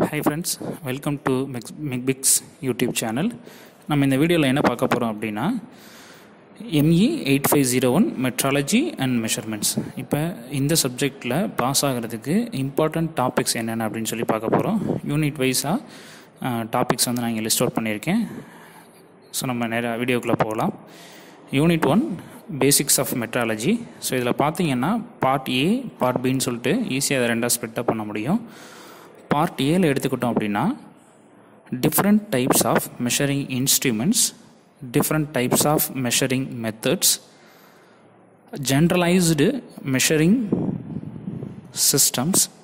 hi friends welcome to mix Mixpix YouTube channel நம்ம இந்த வீடியோவில் என்ன பார்க்க போகிறோம் அப்படின்னா ME eight five zero one metrology and measurements இப்போ இந்த சப்ஜெக்டில் பாஸ் ஆகிறதுக்கு இம்பார்ட்டண்ட் டாபிக்ஸ் என்னென்ன அப்படின்னு சொல்லி பார்க்க போகிறோம் யூனிட் வைஸாக டாபிக்ஸ் வந்து நான் இங்கே லிஸ்ட் அவுட் பண்ணியிருக்கேன் ஸோ நம்ம நேராக வீடியோக்குள்ளே போகலாம் unit one basics of metrology so இதில் பார்த்தீங்கன்னா பார்ட் ஏ பார்ட் பின்னு சொல்லிட்டு ஈஸியாக அதை ரெண்டாக ஸ்ப்ளிட்டப் பண்ண முடியும் பார்ட் ஏல எடுத்துக்கிட்டோம் அப்படின்னா different types of measuring instruments different types of measuring methods generalised measuring systems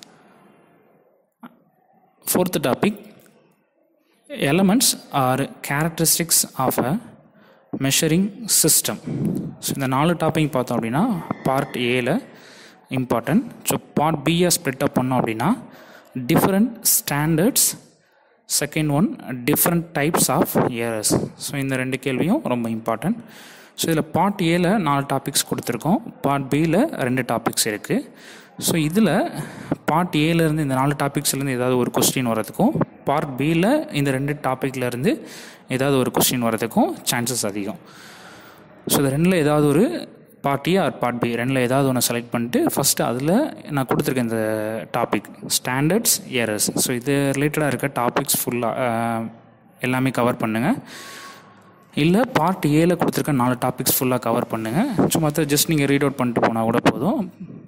fourth topic elements are characteristics of a measuring system so இந்த நாலு டாபிக் பார்த்தோம் அப்படின்னா பார்ட் ஏல இம்பார்ட்டன்ட் ஸோ பார்ட் பியை ஸ்ப்ளிட் அப் பண்ணோம் அப்படின்னா different standards second one different types of errors so இந்த ரெண்டு கேள்வியும் ரொம்ப இம்பார்ட்டன்ட் ஸோ இதில் பார்ட் ஏல நாலு டாபிக்ஸ் கொடுத்துருக்கோம் பார்ட் பியில் ரெண்டு டாபிக்ஸ் இருக்குது ஸோ இதில் பார்ட் ஏலேருந்து இந்த நாலு டாபிக்ஸ்லேருந்து ஏதாவது ஒரு கொஸ்டின் வரதுக்கும் பார்ட் பியில் இந்த ரெண்டு டாப்பிக்லேருந்து ஏதாவது ஒரு கொஸ்டின் வரதுக்கும் சான்சஸ் அதிகம் ஸோ இது ரெண்டில் ஏதாவது ஒரு part A or part B ரெண்டில் ஏதாவது ஒன்று செலக்ட் பண்ணிட்டு ஃபஸ்ட்டு அதில் நான் கொடுத்துருக்கேன் இந்த டாபிக் ஸ்டாண்டர்ட்ஸ் ஏரர்ஸ் ஸோ இது ரிலேட்டடாக இருக்க டாபிக்ஸ் ஃபுல்லாக எல்லாமே கவர் பண்ணுங்கள் இல்லை பார்ட் ஏல கொடுத்துருக்க நாலு டாபிக்ஸ் ஃபுல்லாக கவர் பண்ணுங்கள் ஸோ மற்ற ஜஸ்ட் நீங்கள் ரீட் அவுட் பண்ணிட்டு போனால் கூட போதும்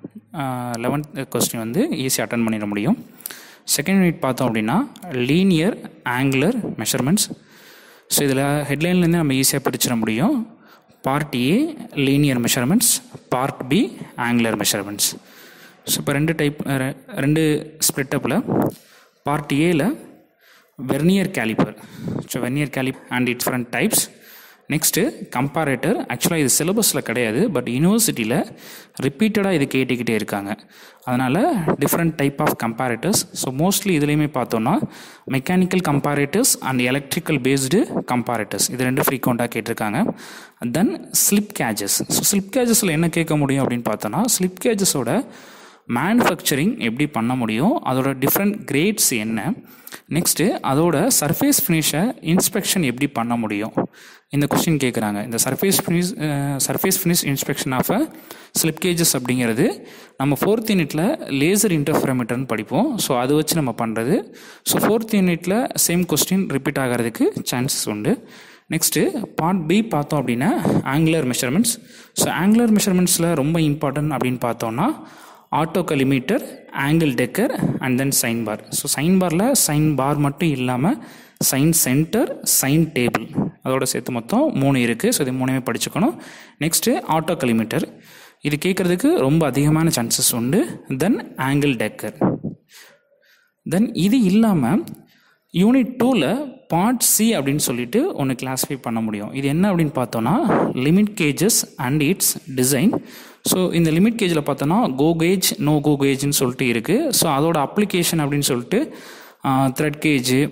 லெவன்த் கொஸ்டின் வந்து ஈஸியாக அட்டன் பண்ணிட முடியும் செகண்ட் யூனிட் பார்த்தோம் அப்படின்னா லீனியர் ஆங்குலர் மெஷர்மெண்ட்ஸ் ஸோ இதில் ஹெட்லைன்லேருந்து நம்ம ஈஸியாக பிரிச்சிட முடியும் part A linear measurements part B angular measurements so இப்போ ரெண்டு டைப் ரெண்டு ஸ்ப்ளிட்டப்பில் பார்ட் ஏல vernier caliper so vernier caliper and its front types next comparator ஆக்சுவலாக இது சிலபஸில் கிடையாது பட் யூனிவர்சிட்டியில் ரிப்பீட்டடாக இது கேட்டுக்கிட்டே இருக்காங்க அதனால் different type of comparators so mostly இதுலேயுமே பார்த்தோன்னா mechanical comparators and electrical based comparators இது ரெண்டு ஃப்ரீக்வெண்ட்டாக கேட்டிருக்காங்க then slip gauges so slip கேஜஸில் என்ன கேட்க முடியும் அப்படின்னு பார்த்தோன்னா ஸ்லிப் கேஜஸோட மேனுஃபேக்சரிங் எப்படி பண்ண முடியும் அதோட டிஃப்ரெண்ட் கிரேட்ஸ் என்ன நெக்ஸ்ட்டு அதோட சர்ஃபேஸ் ஃபினிஷை இன்ஸ்பெக்ஷன் எப்படி பண்ண முடியும் இந்த கொஸ்டின் கேட்குறாங்க இந்த surface finish surface finish inspection of a slip gauges அப்படிங்கிறது நம்ம ஃபோர்த் யூனிட்டில் லேசர் இன்டர்ஃபெரோமீட்டர்னு படிப்போம் ஸோ அதை வச்சு நம்ம பண்ணுறது ஸோ ஃபோர்த் யூனிட்டில் சேம் கொஸ்டின் ரிப்பீட் ஆகிறதுக்கு சான்சஸ் உண்டு நெக்ஸ்ட்டு பார்ட் பி பார்த்தோம் அப்படின்னா ஆங்குலர் மெஷர்மெண்ட்ஸ் ஸோ ஆங்குலர் மெஷர்மெண்ட்ஸில் ரொம்ப இம்பார்ட்டன்ட் அப்படின்னு பார்த்தோம்னா auto collimator angle dekkor and then sine bar so sine பாரில் சைன் பார் மட்டும் இல்லாமல் சைன் சென்டர் சைன் டேபிள் அதோட சேர்த்து மொத்தம் மூணு இருக்குது ஸோ இது மூணுமே படிச்சுக்கணும் நெக்ஸ்ட்டு ஆட்டோ கலிமீட்டர் இது கேட்குறதுக்கு ரொம்ப அதிகமான சான்சஸ் உண்டு தென் ஆங்கிள் டெக்கர் தென் இது இல்லாமல் யூனிட் டூவில் பார்ட் சி அப்படின்னு சொல்லிட்டு ஒன்று கிளாஸிஃபை பண்ண முடியும் இது என்ன அப்படின்னு பார்த்தோன்னா limit gauges and its design so இந்த லிமிட் கேஜில் பார்த்தோன்னா கோ கேஜ் நோ கோ கேஜ்னு சொல்லிட்டு இருக்குது ஸோ அதோட அப்ளிகேஷன் அப்படின்னு சொல்லிட்டு த்ரெட் கேஜு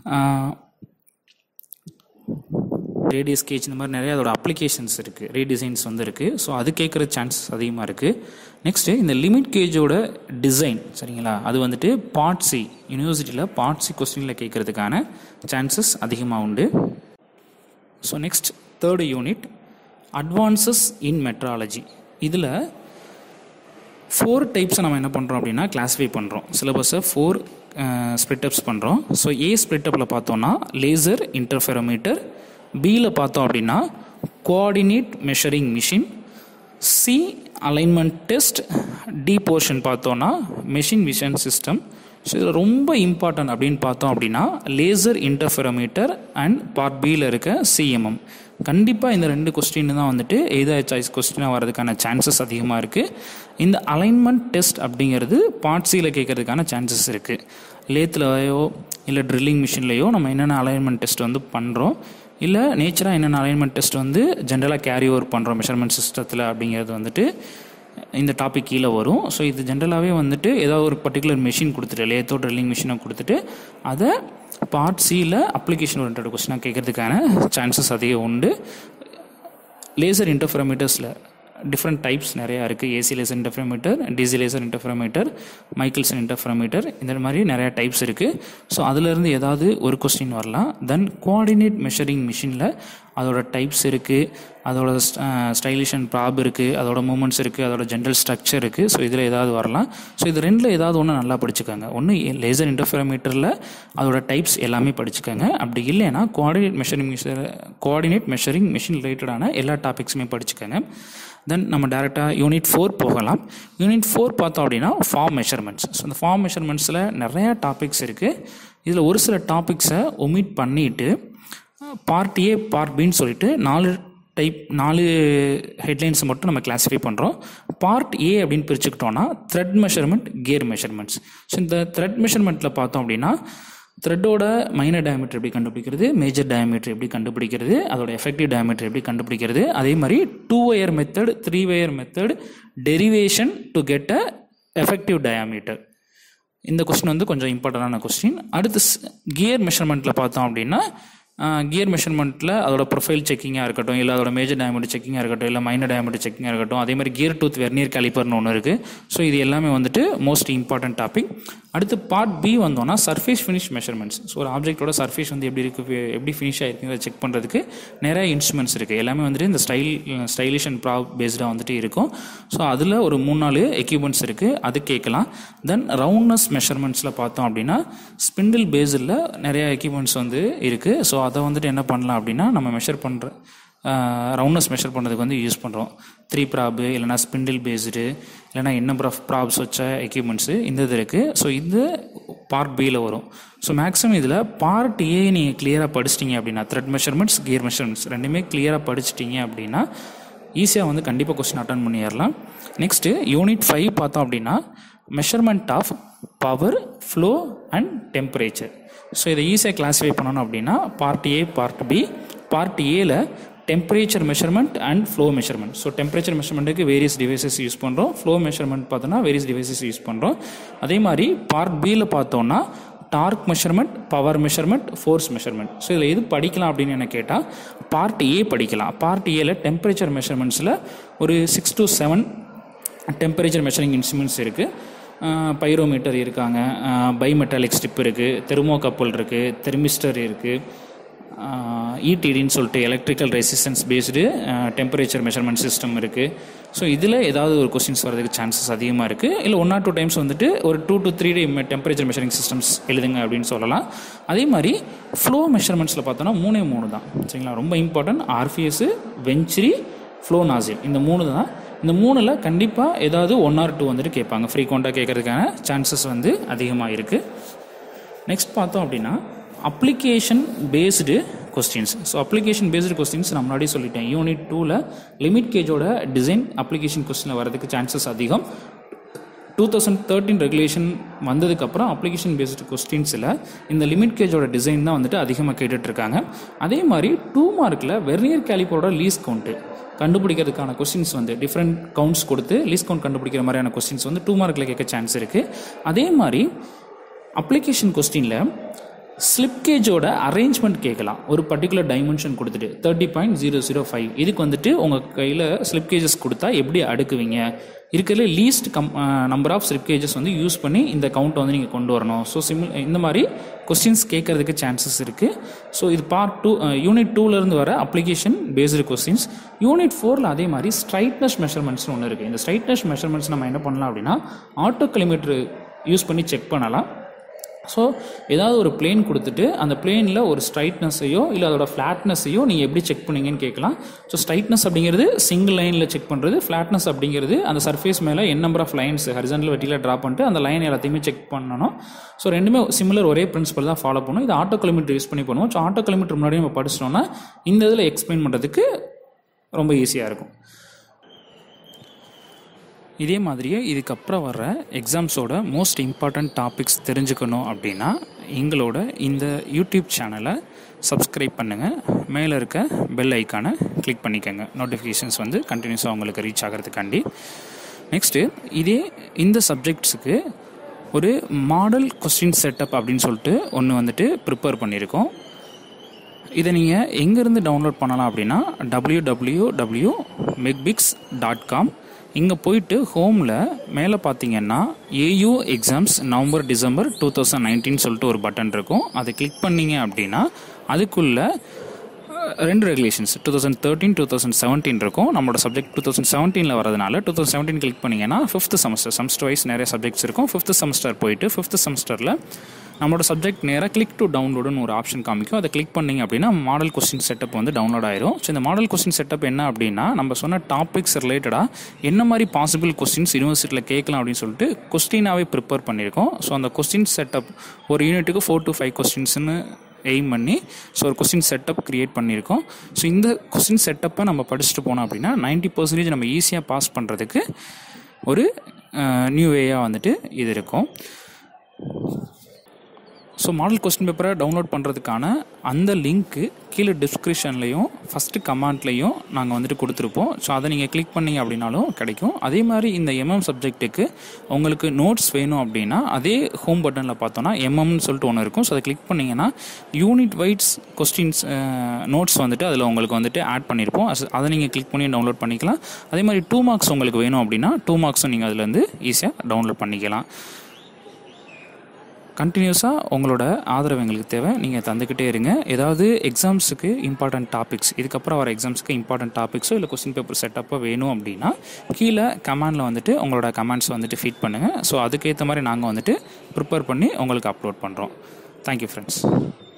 ரேடியஸ் கேஜ் இந்த மாதிரி நிறைய அதோட அப்ளிகேஷன்ஸ் இருக்குது ரீடிசைன்ஸ் வந்து இருக்குது ஸோ அது கேட்குற சான்சஸ் அதிகமாக இருக்குது நெக்ஸ்ட்டு இந்த லிமிட் கேஜோட டிசைன் சரிங்களா அது வந்துட்டு பார்ட் சி யூனிவர்சிட்டியில் பார்ட் சி கொஸ்டினில் கேட்குறதுக்கான சான்சஸ் அதிகமாக உண்டு so next third unit advances in metrology இதில் ஃபோர் டைப்ஸை நம்ம என்ன பண்ணுறோம் அப்படின்னா கிளாஸிஃபை பண்ணுறோம் சிலபஸை ஃபோர் ஸ்ப்ளிட்டப்ஸ் பண்ணுறோம் ஸோ ஏ ஸ்ப்ளிட்டப்பில் பார்த்தோன்னா லேசர் இன்டர்ஃபெரோமீட்டர் பியில் பார்த்தோம் அப்படின்னா coordinate measuring machine C alignment test D portion பார்த்தோன்னா மெஷின் விஷன் சிஸ்டம் ஸோ இதில் ரொம்ப இம்பார்ட்டன்ட் அப்படின்னு பார்த்தோம் அப்படின்னா லேசர் இன்டர்ஃபெரோமீட்டர் அண்ட் பார்ட் பியில் இருக்க சிஎம்எம் கண்டிப்பாக இந்த ரெண்டு கொஸ்டின் தான் வந்துட்டு எய்தா சாய்ஸ் கொஸ்டினாக வரதுக்கான சான்சஸ் அதிகமாக இருக்குது இந்த அலைன்மெண்ட் டெஸ்ட் அப்படிங்கிறது பார்ட் சியில் கேட்கறதுக்கான சான்சஸ் இருக்குது லேத்துலையோ இல்லை ட்ரில்லிங் மிஷின்லையோ நம்ம என்னென்ன அலைன்மெண்ட் டெஸ்ட் வந்து பண்ணுறோம் இல்லை நேச்சராக என்னென்ன அலைன்மெண்ட் டெஸ்ட் வந்து ஜென்ரலாக கேரி ஓவர் பண்ணுறோம் மெஷர்மெண்ட் சிஸ்டத்தில் அப்படிங்கிறது வந்துட்டு இந்த டாபிக் கீழே வரும் ஸோ இது ஜென்ரலாகவே வந்துட்டு ஏதாவது ஒரு பர்டிகுலர் மிஷின் கொடுத்துட்டு லேத்தோ ட்ரில்லிங் மிஷினை கொடுத்துட்டு அதை பார்ட் சியில் அப்ளிகேஷன் ஓரியன்ட் கொஸ்டினாக கேட்கறதுக்கான சான்சஸ் அதிகம் உண்டு லேசர் இன்டர்ஃபெரோமீட்டர்ஸில் டிஃப்ரெண்ட் டைப்ஸ் நிறையா இருக்குது AC laser interferometer DC laser interferometer Michelson interferometer இந்த மாதிரி நிறையா டைப்ஸ் இருக்குது ஸோ அதுலேருந்து ஏதாவது ஒரு கொஸ்டின் வரலாம் தென் கோஆர்டினேட் மெஷரிங் மிஷினில் அதோட டைப்ஸ் இருக்குது அதோட ஸ்டைலிஷன் ப்ராப் இருக்குது அதோட மூமெண்ட்ஸ் இருக்குது அதோட ஜென்ரல் ஸ்ட்ரக்சர் இருக்குது ஸோ இதில் ஏதாவது வரலாம் ஸோ இது ரெண்டில் ஏதாவது ஒன்று நல்லா படிச்சுக்கோங்க ஒன்று லேசர் இன்டர்ஃபெரோமீட்டரில் அதோட டைப்ஸ் எல்லாமே படிச்சுக்கோங்க அப்படி இல்லைன்னா coordinate measuring machine coordinate measuring machine ரிலேட்டடான எல்லா டாபிக்ஸுமே படிச்சுக்கோங்க தென் நம்ம டேரெக்டாக யூனிட் ஃபோர் போகலாம் யூனிட் ஃபோர் பார்த்தோம் அப்படின்னா ஃபார்ம் மெஷர்மெண்ட்ஸ் ஸோ இந்த ஃபார்ம் மெஷர்மெண்ட்ஸில் நிறையா டாபிக்ஸ் இருக்குது இதில் ஒரு சில டாபிக்ஸை ஒமிட் பண்ணிவிட்டு பார்ட் ஏ பார்ட் பின்னு சொல்லிட்டு நாலு டைப் நாலு ஹெட்லைன்ஸை மட்டும் நம்ம கிளாஸிஃபை பண்ணுறோம் பார்ட் ஏ அப்படின்னு பிரிச்சுக்கிட்டோன்னா thread measurement gear measurements so இந்த த்ரெட் மெஷர்மெண்ட்டில் பார்த்தோம் அப்படின்னா த்ரெட்டோட மைனர் டயமீட்டர் எப்படி கண்டுபிடிக்கிறது மேஜர் டயமீட்டர் எப்படி கண்டுபிடிக்கிறது அதோட எஃபெக்டிவ் டயமீட்டர் எப்படி கண்டுபிடிக்கிறது அதே மாதிரி two wire method three wire method derivation to get a effective diameter இந்த கொஸ்டின் வந்து கொஞ்சம் இம்பார்ட்டண்டான கொஸ்டின் அடுத்து கியர் மெஷர்மெண்ட்டில் பார்த்தோம் அப்படின்னா கியர் மெஷர்மெண்ட்டில் அதோட ப்ரொஃபைல் செக்கிங்காக இருக்கட்டும் இல்லை அதோட மேஜர் டயமீட்டர் செக்கிங்காக இருக்கட்டும் இல்லை மைனர் டயமீட்டர் செக்கிங்காக இருக்கட்டும் அதே மாதிரி கியர் டூத் வெர்னியர் கேலிப்பர்னு ஒன்று இருக்குது ஸோ இது எல்லாமே வந்துட்டு மோஸ்ட் இம்பார்ட்டன்ட் டாபிக் அடுத்து பார்ட் பி வந்தோம்னா சர்ஃபேஸ் ஃபினிஷ் மெஷர்மெண்ட்ஸ் ஸோ ஒரு ஆப்ஜெக்ட்டோட சர்ஃபேஸ் வந்து எப்படி இருக்குது எப்படி ஃபினிஷ் ஆகிருக்குங்கிறத செக் பண்ணுறதுக்கு நிறைய இன்ஸ்ட்ருமெண்ட்ஸ் இருக்குது எல்லாமே வந்துட்டு இந்த ஸ்டைல் ஸ்டைலிஷ் அண்ட் ப்ரா பேஸ்டாக வந்துட்டு இருக்கும் ஸோ அதில் ஒரு மூணு நாலு எக்யூப்மெண்ட்ஸ் இருக்குது அது கேட்கலாம் தென் ரவுண்ட்னஸ் மெஷர்மெண்ட்ஸில் பார்த்தோம் அப்படின்னா ஸ்பிண்டில் பேஸில் நிறைய எக்யூப்மெண்ட்ஸ் வந்து இருக்குது ஸோ அதை வந்துட்டு என்ன பண்ணலாம் அப்படின்னா நம்ம மெஷர் பண்ணுற ரவுண்ட்னஸ் மெஷர் பண்ணுறதுக்கு வந்து யூஸ் பண்ணுறோம் த்ரீ ப்ராபு இல்லைனா ஸ்பிண்டில் பேஸ்டு இல்லைனா என்ன ஆஃப் ப்ராப்ஸ் வச்ச எக்யூப்மெண்ட்ஸு இந்த இது இருக்குது ஸோ இது பார்ட் பியில் வரும் ஸோ மேக்ஸிமம் இதில் பார்ட் ஏ நீங்கள் கிளியராக படிச்சிட்டிங்க அப்படின்னா த்ரெட் மெஷர்மெண்ட்ஸ் கியர் மெஷர்மெண்ட்ஸ் ரெண்டுமே கிளியராக படிச்சிட்டிங்க அப்படின்னா ஈஸியாக வந்து கண்டிப்பாக கொஸ்டின் அட்டன் பண்ணிடலாம் நெக்ஸ்ட்டு யூனிட் ஃபைவ் பார்த்தோம் அப்படின்னா measurement of power flow and temperature so இதை ஈஸியாக கிளாஸிஃபை பண்ணணும் அப்படின்னா part A part B part ஏல temperature measurement and flow measurement so temperature மெஷர்மெண்ட்டுக்கு வேரியஸ் டிவைசஸ் யூஸ் பண்ணுறோம் ஃப்ளோ மெஷர்மெண்ட் பார்த்தோன்னா வேரியஸ் டிவைசஸ் யூஸ் பண்ணுறோம் அதே மாதிரி பார்ட் பியில் பார்த்தோன்னா torque measurement power measurement force measurement so இதில் எது படிக்கலாம் அப்படின்னு என்ன கேட்டால் பார்ட் ஏ படிக்கலாம் பார்ட் ஏல டெம்பரேச்சர் மெஷர்மெண்ட்ஸில் ஒரு six to seven temperature measuring instruments இருக்குது பைரோமீட்டர் இருக்காங்க பைமெட்டாலிக் ஸ்டிப் இருக்குது தெர்மோகப்பல் இருக்குது தெர்மிஸ்டர் இருக்குது இடிடின்னு சொல்லிட்டு electrical resistance based temperature measurement system இருக்குது ஸோ இதில் ஏதாவது ஒரு கொஸ்டின்ஸ் வரதுக்கு சான்சஸ் அதிகமாக இருக்குது இல்லை ஒன் ஆர் டூ டைம்ஸ் வந்துட்டு ஒரு டூ டு த்ரீ டே டெம்பரேச்சர் மெஷரிங் சிஸ்டம்ஸ் எழுதுங்க அப்படின்னு சொல்லலாம் அதே மாதிரி ஃப்ளோ மெஷர்மெண்ட்ஸில் பார்த்தோன்னா மூணே மூணு தான் சரிங்களா ரொம்ப important orifice venturi flow nozzle இந்த மூணு தான் இந்த மூணில் கண்டிப்பாக ஏதாவது ஒன் ஆர் டூ வந்துட்டு கேட்பாங்க ஃப்ரீக்வெண்ட்டாக கேட்கறதுக்கான சான்சஸ் வந்து அதிகமாக இருக்குது நெக்ஸ்ட் பார்த்தோம் அப்படின்னா application based questions so application based questions நான் முன்னாடி சொல்லிட்டேன் யூனிட் டூவில் லிமிட் கேஜோட டிசைன் அப்ளிகேஷன் கொஸ்டினில் வரதுக்கு சான்சஸ் அதிகம் டூ தௌசண்ட் தேர்ட்டின் ரெகுலேஷன் வந்ததுக்கப்புறம் அப்ளிகேஷன் பேஸ்டு கொஸ்டின்ஸில் இந்த லிமிட் கேஜோட டிசைன் தான் வந்துட்டு அதிகமாக கேட்டுட்ருக்காங்க அதே மாதிரி டூ மார்க்கில் வெர்னியர் கேலிப்பரோட லீஸ் கவுண்ட்டு கண்டுபிடிக்கிறதுக்கான கொஸ்டின்ஸ் வந்து டிஃப்ரெண்ட் கவுண்ட்ஸ் கொடுத்து லீஸ் கவுண்ட் கண்டுபிடிக்கிற மாதிரியான கொஸ்டின்ஸ் வந்து டூ மார்க்கில் கேட்க சான்ஸ் இருக்குது அதே மாதிரி அப்ளிகேஷன் கொஸ்டினில் ஸ்லிப் கேஜோட அரேஞ்ச்மெண்ட் கேட்கலாம் ஒரு பர்டிகுலர் டைமென்ஷன் கொடுத்துட்டு thirty point zero zero five இதுக்கு வந்துட்டு உங்கள் கையில் ஸ்லிப் கேஜஸ் கொடுத்தா எப்படி அடுக்குவீங்க இருக்கிறதுல லீஸ்ட் கம் நம்பர் ஆஃப் ஸ்லிப் கேஜஸ் வந்து யூஸ் பண்ணி இந்த கவுண்ட்டை வந்து நீங்கள் கொண்டு வரணும் ஸோ சிம் இந்த மாதிரி கொஸ்டின்ஸ் கேட்கறதுக்கு சான்சஸ் இருக்குது ஸோ இது பார்ட் டூ யூனிட் டூலேருந்து வர அப்ளிகேஷன் பேஸ்டு கொஸ்டின்ஸ் யூனிட் ஃபோரில் அதே மாதிரி ஸ்ட்ரைட்னஸ் மெஷர்மெண்ட்ஸ்னு ஒன்று இருக்குது இந்த ஸ்ட்ரைட்னஸ் மெஷர்மெண்ட்ஸ் நம்ம என்ன பண்ணலாம் அப்படின்னா ஆட்டோ கிலோமீட்டர் யூஸ் பண்ணி செக் பண்ணலாம் ஸோ ஏதாவது ஒரு பிளேன் கொடுத்துட்டு அந்த பிளேனில் ஒரு ஸ்ட்ரைட்னஸையோ இல்லை அதோட ஃப்ளாட்னஸையோ நீங்கள் எப்படி செக் பண்ணீங்கன்னு கேட்கலாம் ஸோ ஸ்ட்ரைட்னஸ் அப்படிங்கிறது சிங்கிள் லைனில் செக் பண்ணுறது ஃப்ளாட்னஸ் அப்படிங்கிறது அந்த சர்ஃபேஸ் மேலே n number of lines horizontal வெட்டியில் ட்ரா பண்ணிட்டு அந்த லைன் எல்லாத்தையுமே செக் பண்ணணும் ஸோ ரெண்டுமே சிமிலர் ஒரே பிரின்சிபல் தான் ஃபாலோ பண்ணும் இது ஆட்டோ கிலோமீட்டர் யூஸ் பண்ணி பண்ணுவோம் ஸோ ஆட்டோ கிலோமீட்டர் முன்னாடி நம்ம படிச்சிட்டோம்னா இந்த இதில் எக்ஸ்பிளைன் பண்ணுறதுக்கு ரொம்ப ஈஸியாக இருக்கும் இதே மாதிரியே இதுக்கப்புறம் வர்ற எக்ஸாம்ஸோட மோஸ்ட் இம்பார்ட்டண்ட் டாபிக்ஸ் தெரிஞ்சுக்கணும் அப்படின்னா எங்களோட இந்த யூடியூப் சேனலை சப்ஸ்கிரைப் பண்ணுங்கள் மேலே இருக்க பெல் ஐக்கானை கிளிக் பண்ணிக்கோங்க நோட்டிஃபிகேஷன்ஸ் வந்து கண்டினியூஸாக உங்களுக்கு ரீச் ஆகிறதுக்காண்டி நெக்ஸ்ட்டு இதே இந்த சப்ஜெக்ட்ஸுக்கு ஒரு மாடல் கொஸ்டின் செட்டப் அப்படின்னு சொல்லிட்டு ஒன்று வந்துட்டு ப்ரிப்பேர் பண்ணியிருக்கோம் இதை நீங்கள் எங்கேருந்து டவுன்லோட் பண்ணலாம் அப்படின்னா W W W mechfix dot com இங்கே போயிட்டு ஹோமில் மேலே பார்த்தீங்கன்னா AU exams November December two thousand nineteen சொல்லிட்டு ஒரு பட்டன் இருக்கும் அதை கிளிக் பண்ணீங்க அப்படின்னா அதுக்குள்ளே ரெண்டு regulations two thousand thirteen two thousand seventeen இருக்கும் நம்மளோட சப்ஜெக்ட் டூ தௌசண்ட் செவன்டீனில் வரதுனால டூ தௌசண்ட் செவன்டீன் கிளிக் பண்ணிங்கன்னா ஃபிஃப்த் செமஸ்டர் செமஸ்டர் வைஸ் நிறைய சப்ஜெக்ட்ஸ் இருக்கும் ஃபிஃப்த் செமஸ்டர் போயிட்டு ஃபிஃப்த் செமஸ்டரில் நம்மளோட சப்ஜெக்ட் நேராக கிளிக் டு டவுன்லோடுன்னு ஒரு ஆப்ஷன் காமிக்கும் அதை கிளிக் பண்ணிங்க அப்படின்னா மாடல் கொஸ்டின் செட்டப் வந்து டவுன்லோட் ஆயிரும் ஸோ இந்த மாடல் கொஸ்டின் செட்டப் என்ன அப்படின்னா நம்ம சொன்ன டாபிக்ஸ் ரிலேட்டடாக என்ன மாதிரி பாசிபிள் கொஸ்டின்ஸ் யூனிவர்சிட்டியில் கேட்கலாம் அப்படின்னு சொல்லிட்டு கொஸ்டினாகவே ப்ரிப்பேர் பண்ணியிருக்கோம் ஸோ அந்த கொஸ்டின் செட்டப் ஒரு யூனிட்டுக்கு ஃபோர் டு ஃபைவ் கொஸ்டின்ஸ்னு எய்ம் பண்ணி ஸோ ஒரு கொஸ்டின் செட்டப் க்ரியேட் பண்ணியிருக்கோம் ஸோ இந்த கொஸ்டின் செட்டப்பை நம்ம படிச்சுட்டு போனோம் அப்படின்னா நைன்ட்டி பர்சன்டேஜ் நம்ம ஈஸியாக பாஸ் பண்ணுறதுக்கு ஒரு நியூ வேயாக வந்துட்டு இது இருக்கும் ஸோ மாடல் கொஸ்டின் பேப்பரை டவுன்லோட் பண்ணுறதுக்கான அந்த லிங்க்கு கீழே டிஸ்கிரிப்ஷன்லேயும் ஃபஸ்ட்டு கமெண்ட்லேயும் நாங்கள் வந்துட்டு கொடுத்துருப்போம் ஸோ அதை நீங்கள் கிளிக் பண்ணீங்க அப்படின்னாலும் கிடைக்கும் அதே மாதிரி இந்த எம்எம் சப்ஜெக்ட்டுக்கு உங்களுக்கு நோட்ஸ் வேணும் அப்படின்னா அதே ஹோம் பட்டனில் பார்த்தோன்னா எம்எம்னு சொல்லிட்டு ஒன்று இருக்கும் ஸோ அதை கிளிக் பண்ணிங்கன்னா யூனிட் வைட்ஸ் கொஸ்டின்ஸ் நோட்ஸ் வந்துட்டு அதில் உங்களுக்கு வந்துட்டு ஆட் பண்ணியிருப்போம் அஸ்- அதை நீங்கள் கிளிக் பண்ணி டவுன்லோட் பண்ணிக்கலாம் அதே மாதிரி டூ மார்க்ஸ் உங்களுக்கு வேணும் அப்படின்னா டூ மார்க்ஸும் நீங்கள் அதுலேருந்து ஈஸியாக டவுன்லோட் பண்ணிக்கலாம் கண்டினியூஸாக உங்களோட ஆதரவு எங்களுக்கு தேவை நீங்கள் தந்துக்கிட்டே இருங்க ஏதாவது எக்ஸாம்ஸுக்கு இம்பார்ட்டன்ட் டாபிக்ஸ் இதுக்கப்புறம் வர எக்ஸாம்ஸுக்கு இம்பார்ட்டன்ட் டாபிக்ஸோ இல்லை கொஸ்டின் பேப்பர் செட்டப்போ வேணும் அப்படின்னா கீழே கமெண்டில் வந்துட்டு உங்களோட கமெண்ட்ஸ் வந்துட்டு ஃபீட் பண்ணுங்கள் ஸோ அதுக்கேற்ற மாதிரி நாங்கள் வந்துட்டு ப்ரிப்பேர் பண்ணி உங்களுக்கு அப்லோட் பண்ணுறோம் தேங்க்யூ ஃப்ரெண்ட்ஸ்